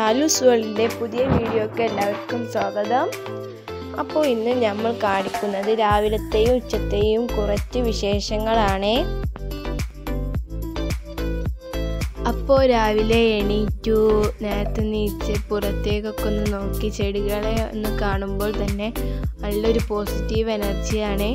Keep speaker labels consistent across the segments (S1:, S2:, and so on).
S1: ഷാലൂസ് വേൾഡിൻ്റെ പുതിയ വീഡിയോക്ക് എല്ലാവർക്കും സ്വാഗതം അപ്പോൾ ഇന്ന് നമ്മൾ കാണിക്കുന്നത് രാവിലത്തെയും ഉച്ചത്തെയും കുറച്ച് വിശേഷങ്ങളാണ് അപ്പോൾ രാവിലെ എണീറ്റു നേരത്തെ നീച്ച് പുറത്തേക്കൊക്കെ ഒന്ന് നോക്കി ചെടികളെ ഒന്ന് കാണുമ്പോൾ തന്നെ നല്ലൊരു പോസിറ്റീവ് എനർജിയാണ്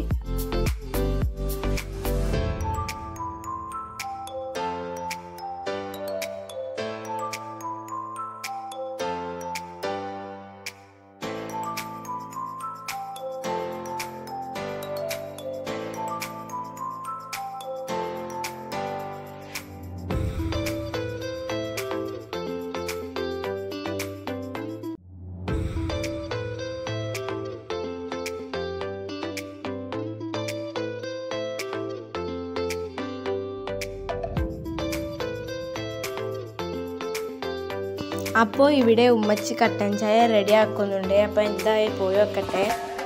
S1: അപ്പോൾ ഇവിടെ ഉമ്മച്ചി കട്ടൻ ചായ റെഡി ആക്കുന്നുണ്ട് അപ്പോൾ എന്തായാലും പോയി വെക്കട്ടെ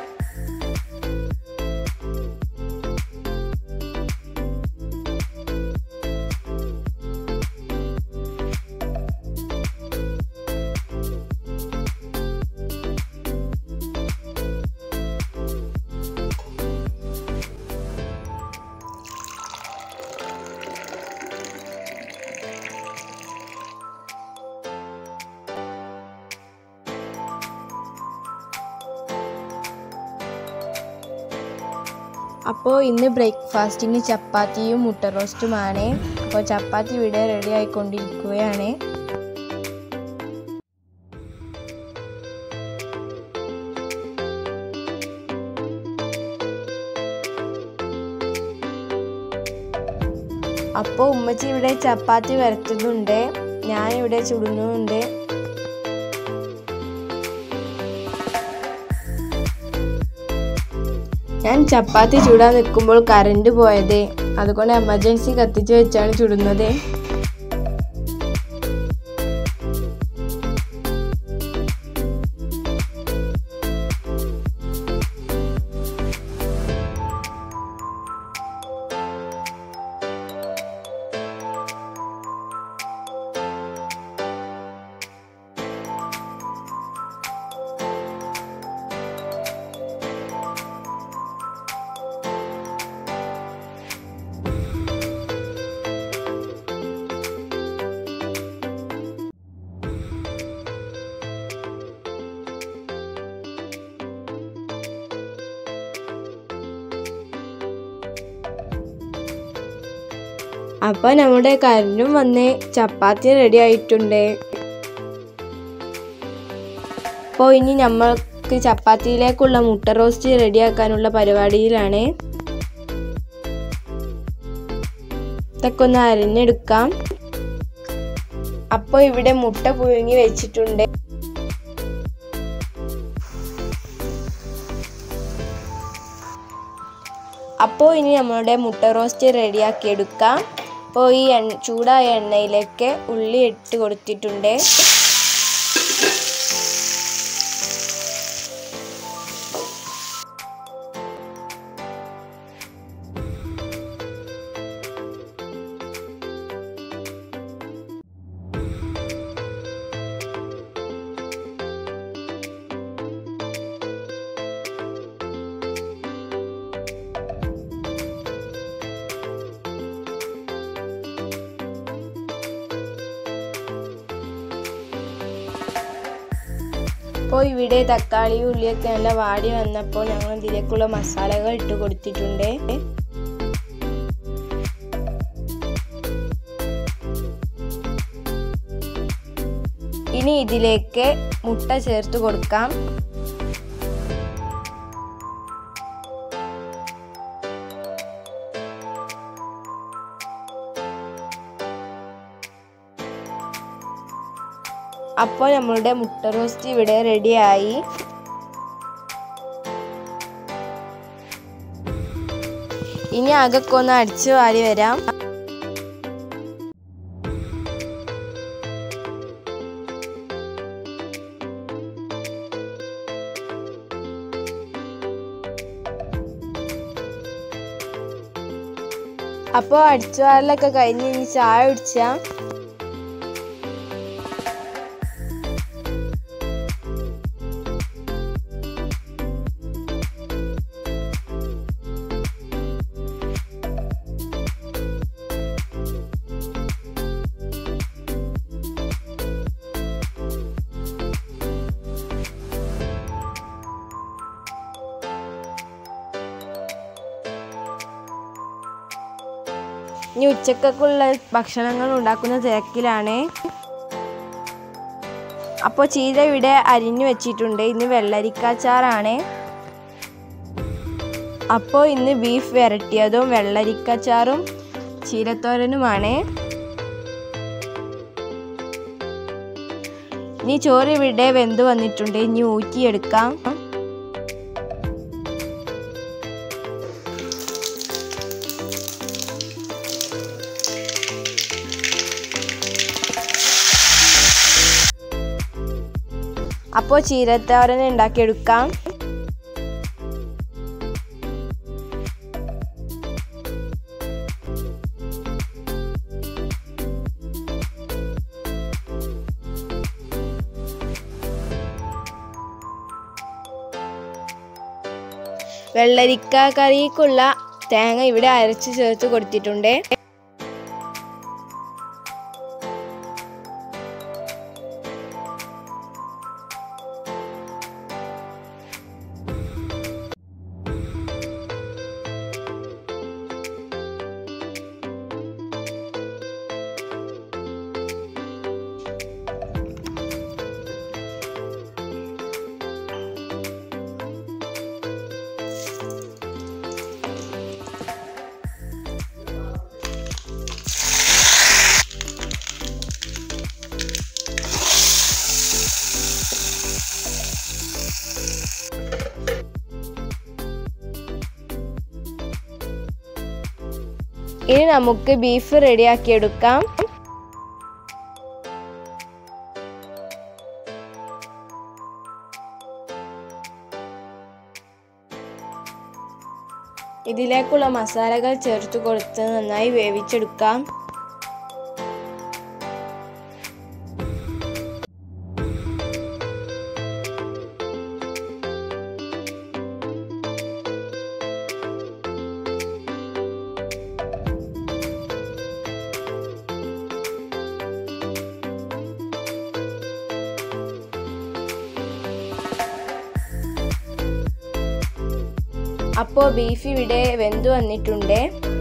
S1: അപ്പോൾ ഇന്ന് ബ്രേക്ക്ഫാസ്റ്റിന് ചപ്പാത്തിയും മുട്ട റോസ്റ്റുമാണ് അപ്പോൾ ചപ്പാത്തി ഇവിടെ റെഡി ആയിക്കൊണ്ടിരിക്കുകയാണ് അപ്പോൾ ഉമ്മച്ചി ഇവിടെ ചപ്പാത്തി വരത്തുന്നുണ്ട് ഞാനിവിടെ ചുടുന്നുണ്ട് ഞാൻ ചപ്പാത്തി ചൂടാൻ നിൽക്കുമ്പോൾ കറണ്ട് പോയത് അതുകൊണ്ട് എമർജൻസി കത്തിച്ച് വെച്ചാണ് ചുടുന്നത് അപ്പോൾ നമ്മുടെ കരണ്ടും വന്ന് ചപ്പാത്തി റെഡി ആയിട്ടുണ്ട് അപ്പോൾ ഇനി നമ്മൾക്ക് ചപ്പാത്തിയിലേക്കുള്ള മുട്ട റോസ്റ്റ് റെഡിയാക്കാനുള്ള പരിപാടിയിലാണ് ഇതൊക്കെ ഒന്ന് അരിഞ്ഞെടുക്കാം അപ്പോൾ ഇവിടെ മുട്ട പുഴുങ്ങി വെച്ചിട്ടുണ്ട് അപ്പോൾ ഇനി നമ്മളുടെ മുട്ട റോസ്റ്റ് റെഡിയാക്കി എടുക്കാം അപ്പോൾ ഈ എണ്ണ ചൂടായ എണ്ണയിലേക്ക് ഉള്ളി ഇട്ട് കൊടുത്തിട്ടുണ്ട് അപ്പോൾ ഇവിടെ തക്കാളി ഉള്ളിയൊക്കെ നല്ല വാടി വന്നപ്പോൾ ഞങ്ങൾ ഇതിലേക്കുള്ള മസാലകൾ ഇട്ട് കൊടുത്തിട്ടുണ്ട് ഇനി ഇതിലേക്ക് മുട്ട ചേർത്ത് കൊടുക്കാം അപ്പോൾ നമ്മളുടെ മുട്ട റോസ്റ്റ് ഇവിടെ റെഡിയായി ഇനി അകൊക്കെ ഒന്ന് അടിച്ചു വാരി വരാം അപ്പോൾ അടിച്ചു വാരലൊക്കെ കഴിഞ്ഞ് ഇനി ചായ കുടിച്ചാൽ ഇനി ഉച്ചക്കൊക്കെയുള്ള ഭക്ഷണങ്ങൾ ഉണ്ടാക്കുന്ന തിരക്കിലാണ് അപ്പോൾ ചീര ഇവിടെ അരിഞ്ഞു വെച്ചിട്ടുണ്ട് ഇന്ന് വെള്ളരിക്കാച്ചാറാണ് അപ്പോൾ ഇന്ന് ബീഫ് വരട്ടിയതും വെള്ളരിക്കച്ചാറും ചീരത്തോരനുമാണ് ഇനി ചോറ് ഇവിടെ വെന്ത് വന്നിട്ടുണ്ട് ഇനി ഊറ്റിയെടുക്കാം അപ്പോൾ ചീരത്തോരൻ ഉണ്ടാക്കിയെടുക്കാം വെള്ളരിക്ക കറിക്കുള്ള തേങ്ങ ഇവിടെ അരച്ച് ചേർത്ത് കൊടുത്തിട്ടുണ്ട് ഇനി നമുക്ക് ബീഫ് റെഡിയാക്കി എടുക്കാം ഇതിലേക്കുള്ള മസാലകൾ ചേർത്ത് കൊടുത്ത് നന്നായി വേവിച്ചെടുക്കാം അപ്പോൾ ബീഫ് ഇവിടെ വെന്തു വന്നിട്ടുണ്ട്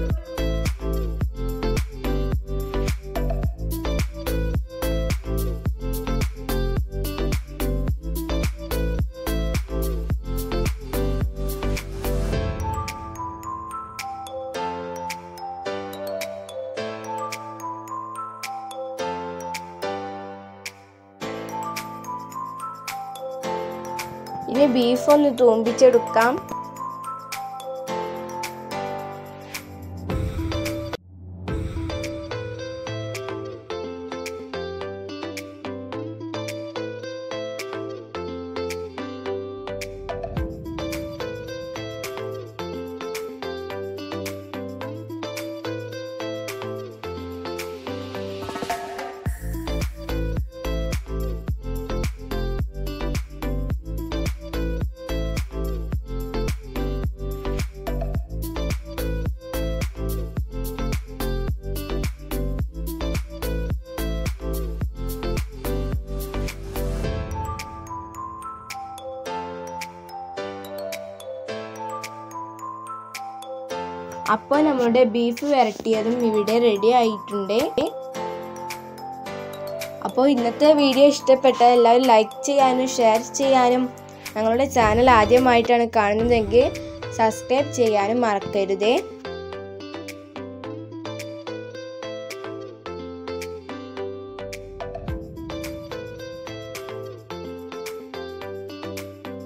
S1: ഇനി ബീഫ് ഒന്ന് തൂമ്പിച്ചെടുക്കാം അപ്പോൾ നമ്മുടെ ബീഫ് വരട്ടിയതും ഇവിടെ റെഡി ആയിട്ടുണ്ട് അപ്പോൾ ഇന്നത്തെ വീഡിയോ ഇഷ്ടപ്പെട്ട എല്ലാവരും ലൈക്ക് ചെയ്യാനും ഷെയർ ചെയ്യാനും ഞങ്ങളുടെ ചാനൽ ആദ്യമായിട്ടാണ് കാണുന്നതെങ്കിൽ സബ്സ്ക്രൈബ് ചെയ്യാനും മറക്കരുതേ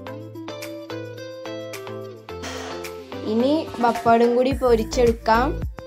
S1: ഇനി പപ്പടം കൂടി പൊരിച്ചെടുക്കാം